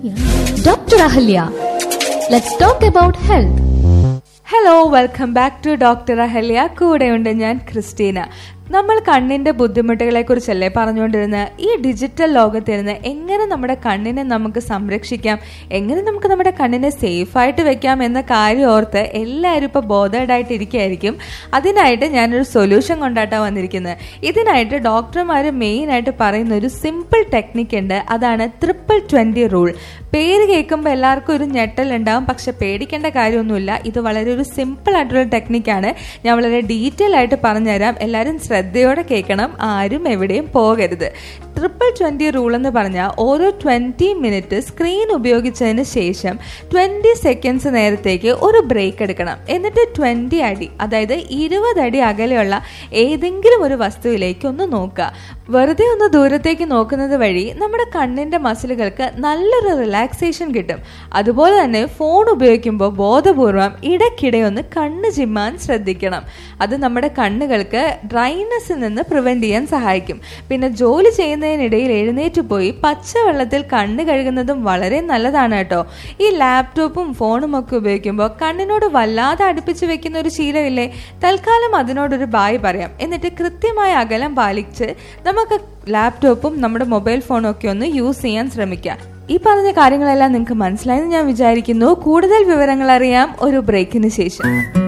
Dr. Ahalya. Let's talk about health. Hello welcome back to doctor Ahalya കൂടെയുണ്ട് ഞാൻ Christina നമ്മൾ കണ്ണിന്റെ ബുദ്ധിമുട്ടുകളെ കുറിച്ചല്ലേ പറഞ്ഞുകൊണ്ടിരുന്നത് ഈ ഡിജിറ്റൽ ലോകത്തിരുന്ന് എങ്ങനെ നമ്മുടെ കണ്ണിനെ നമുക്ക് സംരക്ഷിക്കാം എങ്ങനെ നമുക്ക് നമ്മുടെ കണ്ണിനെ സേഫ് ആയിട്ട് വെക്കാം എന്ന കാര്യം ഓർത്ത് എല്ലാവരും ഇപ്പോൾ ബോധേഡായിട്ട് ഇരിക്കുകയായിരിക്കും അതിനായിട്ട് ഞാനൊരു സൊല്യൂഷൻ കൊണ്ടാട്ടാണ് വന്നിരിക്കുന്നത് ഇതിനായിട്ട് ഡോക്ടർമാർ മെയിനായിട്ട് പറയുന്ന ഒരു സിമ്പിൾ ടെക്നിക്ക് ഉണ്ട് അതാണ് ട്രിപ്പിൾ ട്വന്റി റൂൾ പേര് കേൾക്കുമ്പോൾ എല്ലാവർക്കും ഒരു ഞെട്ടൽ ഉണ്ടാവും പക്ഷെ പേടിക്കേണ്ട കാര്യമൊന്നുമില്ല ഇത് വളരെ ഒരു സിമ്പിൾ ആയിട്ടുള്ള ടെക്നിക്കാണ് ഞാൻ വളരെ ഡീറ്റെയിൽ ആയിട്ട് പറഞ്ഞുതരാം എല്ലാവരും ശ്രദ്ധയോടെ കേൾക്കണം ആരും എവിടെയും പോകരുത് ട്രിപ്പിൾ ട്വന്റി റൂൾ എന്ന് പറഞ്ഞാൽ ഓരോ ട്വന്റി മിനിറ്റ് സ്ക്രീൻ ഉപയോഗിച്ചതിന് ശേഷം ട്വന്റി സെക്കൻഡ്സ് നേരത്തേക്ക് ഒരു ബ്രേക്ക് എടുക്കണം എന്നിട്ട് ട്വന്റി അടി അതായത് ഇരുപത് അടി അകലെയുള്ള ഏതെങ്കിലും ഒരു വസ്തുവിലേക്ക് ഒന്ന് നോക്കുക വെറുതെ ഒന്ന് ദൂരത്തേക്ക് നോക്കുന്നത് വഴി നമ്മുടെ കണ്ണിന്റെ മസിലുകൾക്ക് നല്ലൊരു റിലാക്സേഷൻ കിട്ടും അതുപോലെ തന്നെ ഫോൺ ഉപയോഗിക്കുമ്പോൾ ബോധപൂർവം ഇടയ്ക്കിടെ ഒന്ന് കണ്ണ് ചിമ്മാൻ ശ്രദ്ധിക്കണം അത് നമ്മുടെ കണ്ണുകൾക്ക് ഡ്രൈനെസ്സിൽ നിന്ന് പ്രിവെന്റ് ചെയ്യാൻ സഹായിക്കും പിന്നെ ജോലി ചെയ്യുന്നതിനിടയിൽ എഴുന്നേറ്റ് പോയി പച്ചവെള്ളത്തിൽ കണ്ണ് കഴുകുന്നതും വളരെ നല്ലതാണ് കേട്ടോ ഈ ലാപ്ടോപ്പും ഫോണും ഒക്കെ ഉപയോഗിക്കുമ്പോൾ കണ്ണിനോട് വല്ലാതെ അടുപ്പിച്ച് വെക്കുന്ന ഒരു ശീലമില്ലേ തൽക്കാലം അതിനോടൊരു ബായ് പറയാം എന്നിട്ട് കൃത്യമായ അകലം പാലിച്ച് നമുക്ക് ലാപ്ടോപ്പും നമ്മുടെ മൊബൈൽ ഫോണും ഒക്കെ ഒന്ന് യൂസ് ചെയ്യാൻ ശ്രമിക്കാം ഈ പറഞ്ഞ കാര്യങ്ങളെല്ലാം നിങ്ങൾക്ക് മനസ്സിലായെന്ന് ഞാൻ വിചാരിക്കുന്നു കൂടുതൽ വിവരങ്ങൾ അറിയാം ഒരു ബ്രേക്കിന് ശേഷം